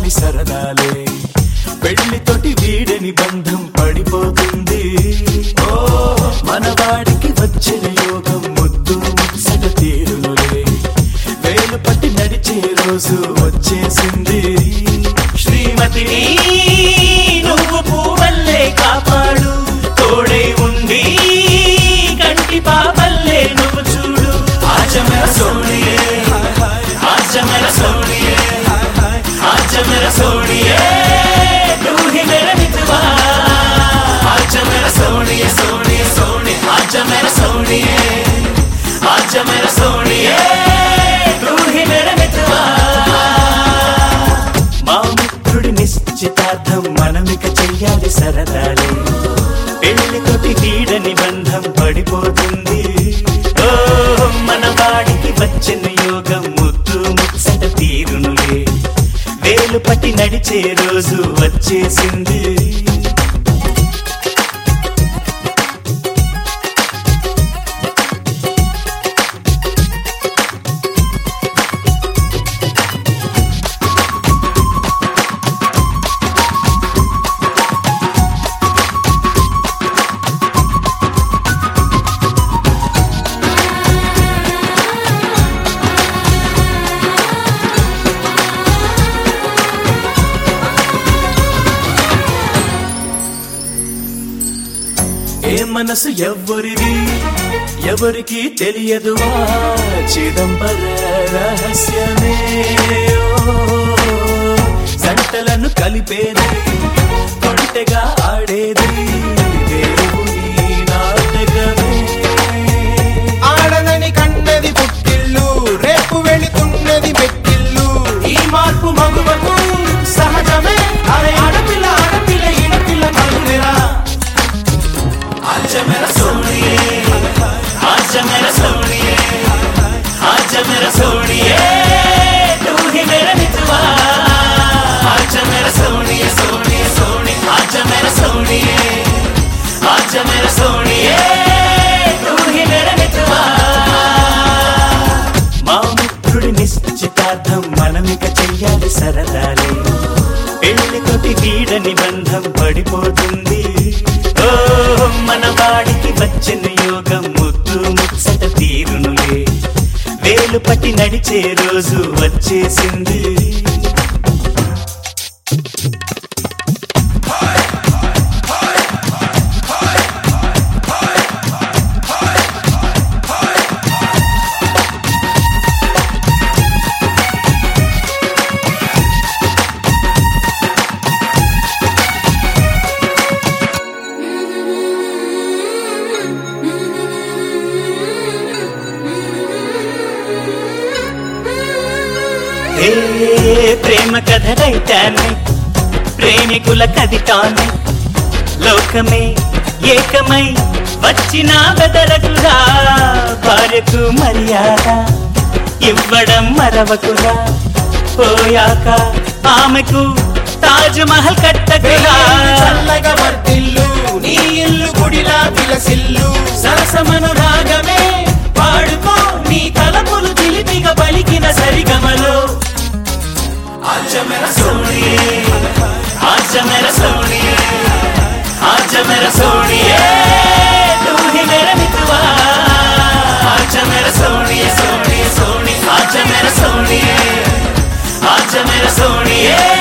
చెయ్యాలి సరదాలే పెళ్లితోటి వీడని బంధం పడిపోతుంది ఓ మనవాడికి వచ్చిన యోగం ముద్దు ముచ్చట తీరునులే వేలు పట్టి నడిచే రోజు వచ్చేసింది శ్రీమతిని నువ్వు పూవల్లే కాపాడు తోడై ఉండి కంటి పాపల్లే నువ్వు చూడు ఆచమర సోనియే ఆచమర సోనియే ఆచమర సోనియే నువ్వు హి మేర మిత్వా ఆచమర సోనియే సోనియే సోని ఆచమర సోనియే ఆచమర సోనియే నువ్వు హి మేర మిత్వా మా మిత్రుడి నిశ్చితార్థం మనమిక చెయ్యాలి సరదాలే పెళ్లితోటి వీడని బంధం పడిపోతుంది ఓ మన వాడికి వచ్చిన యోగం ముద్దు ముచ్చట తీరునులే వేలు పట్టి నడిచే రోజు వచ్చేసింది ఏ మనసు ఎవ్వరిది ఎవరికి తెలియదువా చిదంబర రహస్యమే ఓ, జంటలను కలిపేది కొంటెగా ఆడేది దేవుని నాటకమే ఆడదని కన్నది పుట్టిల్లు రేపు వెళుతున్నది మెట్టిల్లు ఈ మార్పు మగువకు సహజమే అరే ఆడపిల్ల ఆడపిల్ల ఈడపిల్ల మగునిరా ఆజ మేర సోనియే ఆజ మేర సోనియే ఆజ మేర సోనియే తూ హి మేర మిత్వా ఆజ మేర సోనియే సోనియే సోని ఆజ మేర సోనియే ఆజ మేర సోనియే తూ హి మేర మిత్వా మా మిత్రుడి నిశ్చితార్థం మనమిక చెయ్యాలి సరదాలే పెళ్లితోటి వీడని బంధం పడిపోతుంది ఓ మన వాడికి వచ్చిన యోగం ముద్దు ముచ్చట తీరునులే వేలు పట్టి నడిచే రోజు వచ్చేసింది ఏ ప్రేమ కథ టైటానిక్ ప్రేమికుల కవితాన్ని లోకమే ఏకమై వచ్చిన బెదరకురా భార్యకు మర్యాద ఇవ్వడం మరవకురా పోయాక ఆమెకు తాజ్ మహల్ కట్టకురా చల్లగా వర్తిల్లు నీ ఇల్లు గుడిలా విలసిల్లు సరసమను రాగమే పాడుకో నీ తలపులు చిలిపిగా పలికిన సరిగమలో ఆజ మేర సోనియే ఆజ మేర సోనియే ఆజ మేర సోనియే తూ హి మేర మిత్వా ఆజ మేర సోనియే సోనియే సోని ఆజ మేర సోనియే ఆజ మేర సోనియే